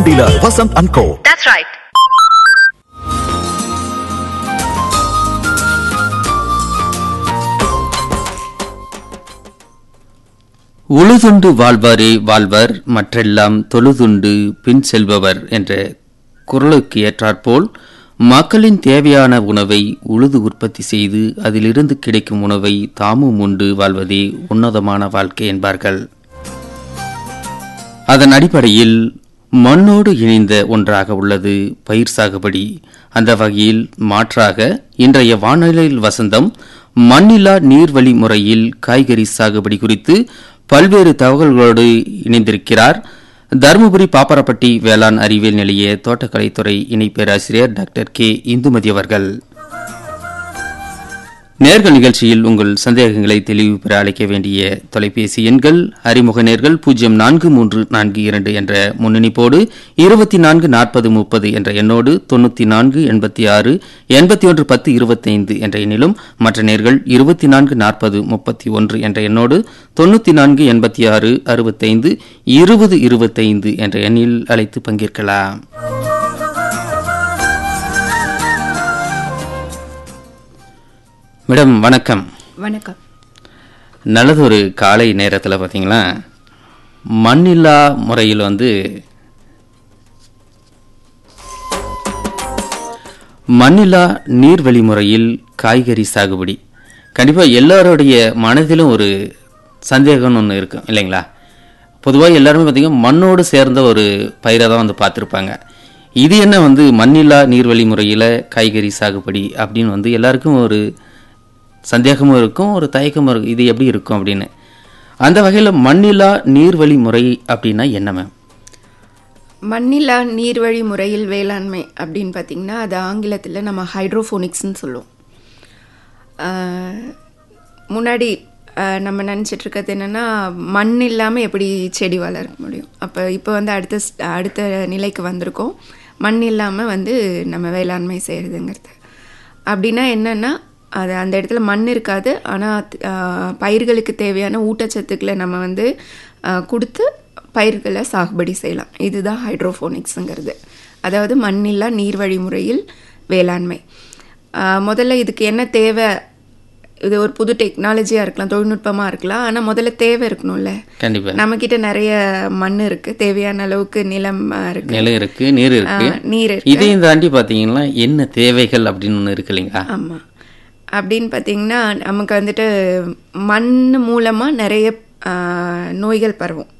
Dealer Vasant and Co. That's right. உழுதுண்டு வாழ்வாரே வாழ்வர் மற்றெல்லாம் தொழுதுண்டு பின் செல்பவர் என்ற குரலுக்கு ஏற்றாற்போல் மக்களின் தேவையான உணவை உழுது உற்பத்தி செய்து அதிலிருந்து கிடைக்கும் உணவை தாமும் உண்டு வாழ்வதே உன்னதமான வாழ்க்கை என்பார்கள் அதன் அடிப்படையில் மண்ணோடு இணைந்த ஒன்றாக உள்ளது பயிர் சாகுபடி அந்த வகையில் மாற்றாக இன்றைய வானிலையில் வசந்தம் மண்ணில்லா நீர்வழி முறையில் காய்கறி சாகுபடி குறித்து பல்வேறு தகவல்களோடு இணைந்திருக்கிறார் தருமபுரி பாப்பரப்பட்டி வேளாண் அறிவியல் நிலைய தோட்டக்கலைத்துறை இணை பேராசிரியர் டாக்டர் கே இந்துமதி அவர்கள் நேர்கள் நிகழ்ச்சியில் உங்கள் சந்தேகங்களை தெளிவு பெற அழைக்க வேண்டிய தொலைபேசி எண்கள் அறிமுக நேர்கள் பூஜ்ஜியம் நான்கு மூன்று நான்கு இரண்டு என்ற முன்னணிப்போடு இருபத்தி நான்கு நாற்பது முப்பது என்ற எண்ணோடு தொண்ணூற்றி நான்கு எண்பத்தி ஆறு எண்பத்தி ஒன்று பத்து இருபத்தைந்து என்ற எண்ணிலும் மற்ற நேர்கள் இருபத்தி நான்கு நாற்பது முப்பத்தி ஒன்று என்ற எண்ணோடு தொண்ணூற்றி நான்கு எண்பத்தி ஆறு அறுபத்தைந்து இருபது இருபத்தைந்து என்ற எண்ணில் அழைத்து பங்கேற்கலாம் மேடம் வணக்கம் வணக்கம் நல்லதொரு காலை நேரத்தில் பார்த்தீங்களா மண்ணில்லா முறையில் வந்து மண்ணில்லா நீர்வழி முறையில் காய்கறி சாகுபடி கண்டிப்பாக எல்லாருடைய மனதிலும் ஒரு சந்தேகம்னு ஒன்று இருக்கும் இல்லைங்களா பொதுவாக எல்லாருமே பார்த்தீங்கன்னா மண்ணோடு சேர்ந்த ஒரு பயிரை தான் வந்து பார்த்துருப்பாங்க இது என்ன வந்து மண்ணில்லா நீர்வழி முறையில் காய்கறி சாகுபடி அப்படின்னு வந்து எல்லாருக்கும் ஒரு சந்தேகமும் இருக்கும் ஒரு தயக்கமும் இருக்கும் இது எப்படி இருக்கும் அப்படின்னு அந்த வகையில் மண்ணிலா நீர்வழி முறை அப்படின்னா என்ன மேம் மண்ணில்லா நீர்வழி முறையில் வேளாண்மை அப்படின்னு பார்த்தீங்கன்னா அது ஆங்கிலத்தில் நம்ம ஹைட்ரோஃபோனிக்ஸ்னு சொல்லுவோம் ஆஹ், முன்னாடி ஆஹ், நம்ம நினச்சிட்டு இருக்கிறது என்னென்னா மண் இல்லாமல் எப்படி செடி வளர முடியும் அப்போ இப்போ வந்து அடுத்த ஸ்- அடுத்த நிலைக்கு வந்திருக்கோம் மண் இல்லாமல் வந்து நம்ம வேளாண்மை செய்கிறதுங்கிறது அப்படின்னா என்னென்னா அது அந்த இடத்துல மண் இருக்காது ஆனால் பயிர்களுக்கு தேவையான ஊட்டச்சத்துக்களை நம்ம வந்து ஆஹ், கொடுத்து பயிர்களை சாகுபடி செய்யலாம் இதுதான் ஹைட்ரோஃபோனிக்ஸுங்கிறது அதாவது மண்ணில்லா நீர்வழி முறையில் வேளாண்மை ஆஹ், முதல்ல இதுக்கு என்ன தேவை இது ஒரு புது டெக்னாலஜியாக இருக்கலாம் தொழில்நுட்பமாக இருக்கலாம் ஆனால் முதல்ல தேவை இருக்கணும்ல கண்டிப்பாக நம்மக்கிட்ட நிறைய மண் இருக்குது தேவையான அளவுக்கு நிலம் ஆஹ், இருக்கு நிலம் இருக்கு நீர் இருக்கு ஆஹ், நீர் இருக்கு இதையும் தாண்டி பார்த்தீங்கன்னா என்ன தேவைகள் அப்படின்னு ஒன்று இருக்கு இல்லைங்களா ஆமாம் அப்படின்னு பார்த்தீங்கன்னா நமக்கு வந்துட்டு மண் மூலமாக நிறைய ஆஹ், நோய்கள் பரவும்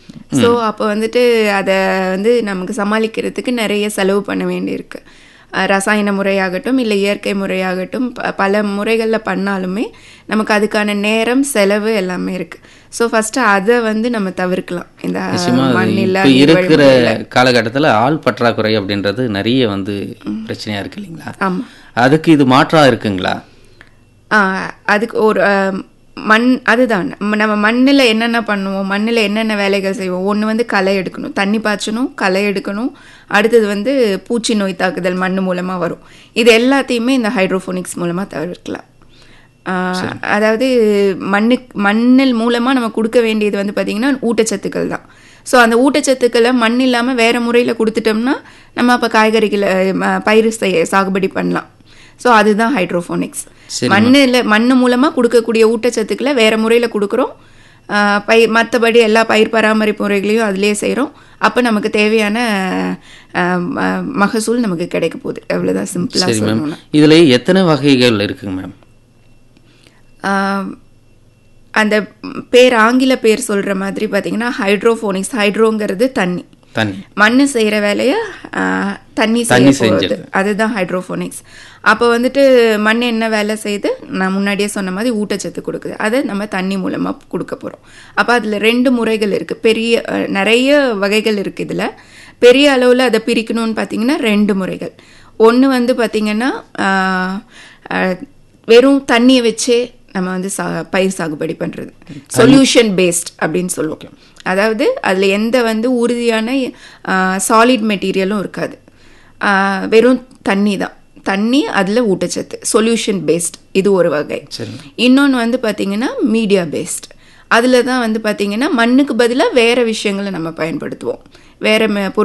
ஸோ அப்போ வந்துட்டு அதை வந்து நமக்கு சமாளிக்கிறதுக்கு நிறைய செலவு பண்ண வேண்டியிருக்கு ஆஹ், ரசாயன முறையாகட்டும் இல்லை இயற்கை முறையாகட்டும் ப- பல முறைகளில் பண்ணாலுமே நமக்கு அதுக்கான நேரம் செலவு எல்லாமே இருக்குது ஸோ ஃபஸ்ட்டு அதை வந்து நம்ம தவிர்க்கலாம் இந்த நிச்சயமா அது மண்ணில்லா இப்ப நீர்வழி இருக்கிற முறையில. காலகட்டத்தில் ஆள் பற்றாக்குறை அப்படின்றது நிறைய வந்து பிரச்சனையா இருக்கு இல்லைங்களா ஆமாம் அதுக்கு இது மாற்றா இருக்குங்களா ஆ, அதுக்கு ஒரு ஆ, மண் அதுதான் நம்ம- நம்ம மண்ணில் என்னென்ன பண்ணுவோம் மண்ணில் என்னென்ன வேலைகள் செய்வோம் ஒன்று வந்து களை எடுக்கணும் தண்ணி பாய்ச்சணும் களை எடுக்கணும் அடுத்தது வந்து பூச்சி நோய் தாக்குதல் மண் மூலமாக வரும் இது எல்லாத்தையுமே இந்த ஹைட்ரோஃபோனிக்ஸ் மூலமாக தவிர்க்கலாம் ஆ, அதாவது மண்ணுக்கு மண்ணில் மூலமாக நம்ம கொடுக்க வேண்டியது வந்து பார்த்திங்கன்னா ஊட்டச்சத்துக்கள் தான் ஸோ அந்த ஊட்டச்சத்துக்களை மண் இல்லாமல் வேறு முறையில் கொடுத்துட்டோம்னா நம்ம அப்போ காய்கறிகளை ம- பயிர் செய்ய சாகுபடி பண்ணலாம் ஸோ அதுதான் ஹைட்ரோஃபோனிக்ஸ் சரிம்மா. மண்ணில் மண் மூலமாக கொடுக்கக்கூடிய ஊட்டச்சத்துக்களை வேறு முறையில் கொடுக்குறோம் ஆஹ் பயிர் மற்றபடி எல்லா பயிர் பராமரிப்பு முறைகளையும் அதிலே செய்கிறோம் அப்போ நமக்கு தேவையான ஆஹ் ம- மகசூல் நமக்கு கிடைக்க போகுது அவ்வளோதான் சிம்பிளாக சரி மேம் சொல்லணும்னா இதுல எத்தனை வகைகள் இருக்குங்க மேம் ஆஹ் அந்த பேர் ஆங்கில பேர் சொல்கிற மாதிரி பார்த்தீங்கன்னா ஹைட்ரோஃபோனிக்ஸ் ஹைட்ரோங்கிறது தண்ணி தண்ணி மண் செய்கிற வேலையை ஆஹ், தண்ணி தண்ணி செய்ய போகுது செஞ்சிருது. அதுதான் ஹைட்ரோஃபோனிக்ஸ் அப்போ வந்துட்டு மண் என்ன வேலை செய்யுது நான் முன்னாடியே சொன்ன மாதிரி ஊட்டச்சத்து கொடுக்குது அதை நம்ம தண்ணி மூலமாக கொடுக்க போகிறோம் அப்போ அதில் ரெண்டு முறைகள் இருக்குது பெரிய அஹ், நிறைய வகைகள் இருக்குது இதில் பெரிய அளவில் அதை பிரிக்கணும்னு பார்த்தீங்கன்னா ரெண்டு முறைகள் ஒன்று வந்து பார்த்திங்கன்னா ஆஹ், அஹ், வெறும் தண்ணியை வச்சே நம்ம வந்து சா பயிர் சாகுபடி பண்ணுறது சொல்யூஷன் பேஸ்ட் அப்படின்னு சொல்லுவோம் அதாவது அதில் எந்த வந்து உறுதியான சாலிட் மெட்டீரியலும் இருக்காது ஆஹ் வெறும் தண்ணி தான் தண்ணி அதில் ஊட்டச்சத்து சொல்யூஷன் பேஸ்ட் இது ஒரு வகை சரி இன்னொன்று வந்து பார்த்தீங்கன்னா மீடியா பேஸ்ட் அதில் தான் வந்து பார்த்தீங்கன்னா மண்ணுக்கு பதிலாக வேறு விஷயங்களை நம்ம பயன்படுத்துவோம் வேறு